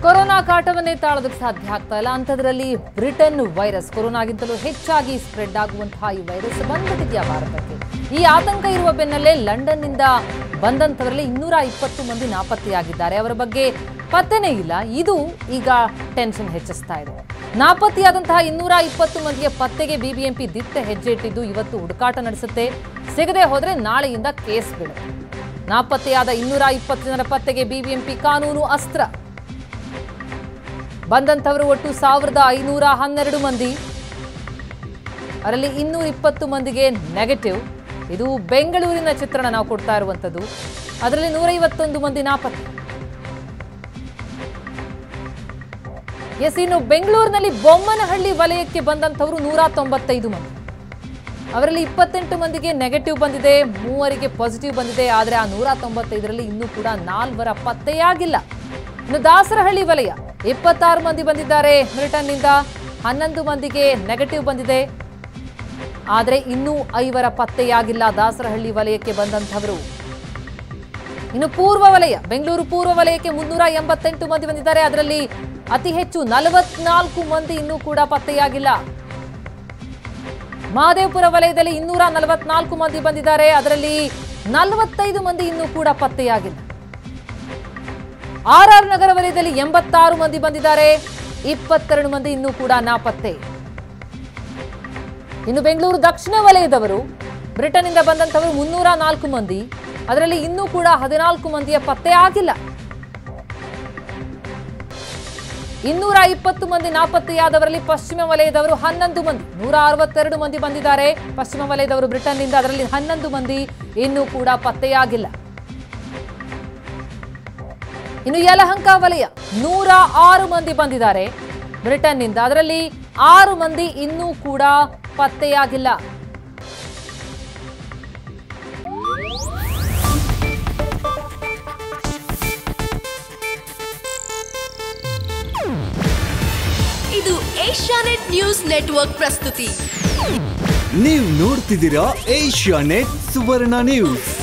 corona ಕಾಟವನ್ನೇ ತಾಳೋದಕ್ಕೆ ಸಾಧ್ಯ ಆಗ್ತಾ ಇಲ್ಲ ಅಂಥದ್ರಲ್ಲಿ ಬ್ರಿಟನ್ ವೈರಸ್ ಕೊರೋನಾಗಿಂತಲೂ ಹೆಚ್ಚಾಗಿ ಸ್ಪ್ರೆಡ್ ಆಗುವಂತಹ ಈ ವೈರಸ್ ಬಂದ್ಬಿಟ್ಟಿದೆಯಾ ಭಾರತಕ್ಕೆ ಈ ಆತಂಕ ಇರುವ ಬೆನ್ನಲ್ಲೇ ಲಂಡನ್ನಿಂದ ಬಂದಂಥವರಲ್ಲಿ ಇನ್ನೂರ ಇಪ್ಪತ್ತು ಮಂದಿ ನಾಪತ್ತೆಯಾಗಿದ್ದಾರೆ ಅವರ ಬಗ್ಗೆ ಪತ್ತೆನೇ ಇಲ್ಲ ಇದು ಈಗ ಟೆನ್ಷನ್ ಹೆಚ್ಚಿಸ್ತಾ ಇದೆ ನಾಪತ್ತೆಯಾದಂತಹ ಇನ್ನೂರ ಇಪ್ಪತ್ತು ಮಂದಿಯ ಪತ್ತೆಗೆ ಬಿಬಿಎಂಪಿ ದಿಟ್ಟ ಹೆಜ್ಜೆ ಇಟ್ಟಿದ್ದು ಇವತ್ತು ಹುಡುಕಾಟ ನಡೆಸುತ್ತೆ ಸಿಗದೆ ಹೋದ್ರೆ ನಾಳೆಯಿಂದ ಕೇಸ್ ಬೀಳುತ್ತೆ ನಾಪತ್ತೆಯಾದ ಇನ್ನೂರ ಇಪ್ಪತ್ತು ಜನರ ಪತ್ತೆಗೆ ಬಿಬಿಎಂಪಿ ಕಾನೂನು ಅಸ್ತ್ರ ಬಂದಂಥವರು ಒಟ್ಟು ಸಾವಿರದ ಐನೂರ ಹನ್ನೆರಡು ಮಂದಿ ಅದರಲ್ಲಿ ಇನ್ನೂರ ಇಪ್ಪತ್ತು ಮಂದಿಗೆ ನೆಗೆಟಿವ್ ಇದು ಬೆಂಗಳೂರಿನ ಚಿತ್ರಣ ನಾವು ಕೊಡ್ತಾ ಇರುವಂಥದ್ದು ಅದರಲ್ಲಿ ನೂರೈವತ್ತೊಂದು ಮಂದಿ ನಾಪತ್ತೆ ಎಸ್ ಇನ್ನು ಬೆಂಗಳೂರಿನಲ್ಲಿ ಬೊಮ್ಮನಹಳ್ಳಿ ವಲಯಕ್ಕೆ ಬಂದಂಥವರು ನೂರ ತೊಂಬತ್ತೈದು ಮಂದಿ ಅವರಲ್ಲಿ ಇಪ್ಪತ್ತೆಂಟು ಮಂದಿಗೆ ನೆಗೆಟಿವ್ ಬಂದಿದೆ ಮೂವರಿಗೆ ಪಾಸಿಟಿವ್ ಬಂದಿದೆ ಆದರೆ ಆ ನೂರ ತೊಂಬತ್ತೈದರಲ್ಲಿ ಇನ್ನೂ ಕೂಡ ನಾಲ್ವರ ಪತ್ತೆಯಾಗಿಲ್ಲ ಇನ್ನು ದಾಸರಹಳ್ಳಿ ವಲಯ ಇಪ್ಪತ್ತಾರು ಮಂದಿ ಬಂದಿದ್ದಾರೆ ಬ್ರಿಟನ್ನಿಂದ ಹನ್ನೊಂದು ಮಂದಿಗೆ ನೆಗೆಟಿವ್ ಬಂದಿದೆ ಆದರೆ ಇನ್ನೂ ಐವರ ಪತ್ತೆಯಾಗಿಲ್ಲ ದಾಸರಹಳ್ಳಿ ವಲಯಕ್ಕೆ ಬಂದಂಥವರು ಇನ್ನು ಪೂರ್ವ ವಲಯ ಬೆಂಗಳೂರು ಪೂರ್ವ ವಲಯಕ್ಕೆ ಮುನ್ನೂರ ಎಂಬತ್ತೆಂಟು ಮಂದಿ ಬಂದಿದ್ದಾರೆ ಅದರಲ್ಲಿ ಅತಿ ಹೆಚ್ಚು ನಲವತ್ನಾಲ್ಕು ಮಂದಿ ಇನ್ನೂ ಕೂಡ ಪತ್ತೆಯಾಗಿಲ್ಲ ಮಹದೇವಪುರ ವಲಯದಲ್ಲಿ ಇನ್ನೂರ ನಲವತ್ನಾಲ್ಕು ಮಂದಿ ಬಂದಿದ್ದಾರೆ ಅದರಲ್ಲಿ ನಲವತ್ತೈದು ಮಂದಿ ಇನ್ನೂ ಕೂಡ ಪತ್ತೆಯಾಗಿಲ್ಲ ಆರ್ ಆರ್ ನಗರ ವಲಯದಲ್ಲಿ ಎಂಬತ್ತಾರು ಮಂದಿ ಬಂದಿದ್ದಾರೆ ಇಪ್ಪತ್ತೆರಡು ಮಂದಿ ಇನ್ನೂ ಕೂಡ ನಾಪತ್ತೆ ಇನ್ನು ಬೆಂಗಳೂರು ದಕ್ಷಿಣ ವಲಯದವರು ಬ್ರಿಟನ್ನಿಂದ ಬಂದಂಥವರು ಮುನ್ನೂರ ನಾಲ್ಕು ಮಂದಿ ಅದರಲ್ಲಿ ಇನ್ನೂ ಕೂಡ ಹದಿನಾಲ್ಕು ಮಂದಿಯ ಪತ್ತೆ ಆಗಿಲ್ಲ ಇನ್ನೂರ ಇಪ್ಪತ್ತು ಮಂದಿ ನಾಪತ್ತೆಯಾದವರಲ್ಲಿ ಪಶ್ಚಿಮ ವಲಯದವರು ಹನ್ನೊಂದು ಮಂದಿ ನೂರ ಅರವತ್ತೆರಡು ಮಂದಿ ಬಂದಿದ್ದಾರೆ ಪಶ್ಚಿಮ ವಲಯದವರು ಬ್ರಿಟನ್ನಿಂದ ಅದರಲ್ಲಿ ಹನ್ನೊಂದು ಮಂದಿ ಇನ್ನೂ ಕೂಡ ಪತ್ತೆಯಾಗಿಲ್ಲ ಇನ್ನು ಯಲಹಂಕ ವಲಯ ನೂರ ಆರು ಮಂದಿ ಬಂದಿದ್ದಾರೆ ಬ್ರಿಟನ್ನಿಂದ ಅದರಲ್ಲಿ ಆರು ಮಂದಿ ಇನ್ನೂ ಕೂಡ ಪತ್ತೆಯಾಗಿಲ್ಲ ಇದು ಏಷ್ಯಾನೆಟ್ ನ್ಯೂಸ್ ನೆಟ್ವರ್ಕ್ ಪ್ರಸ್ತುತಿ ನೀವು ನೋಡ್ತಿದ್ದೀರಾ ಏಷ್ಯಾ ನೆಟ್ ಸುವರ್ಣ ನ್ಯೂಸ್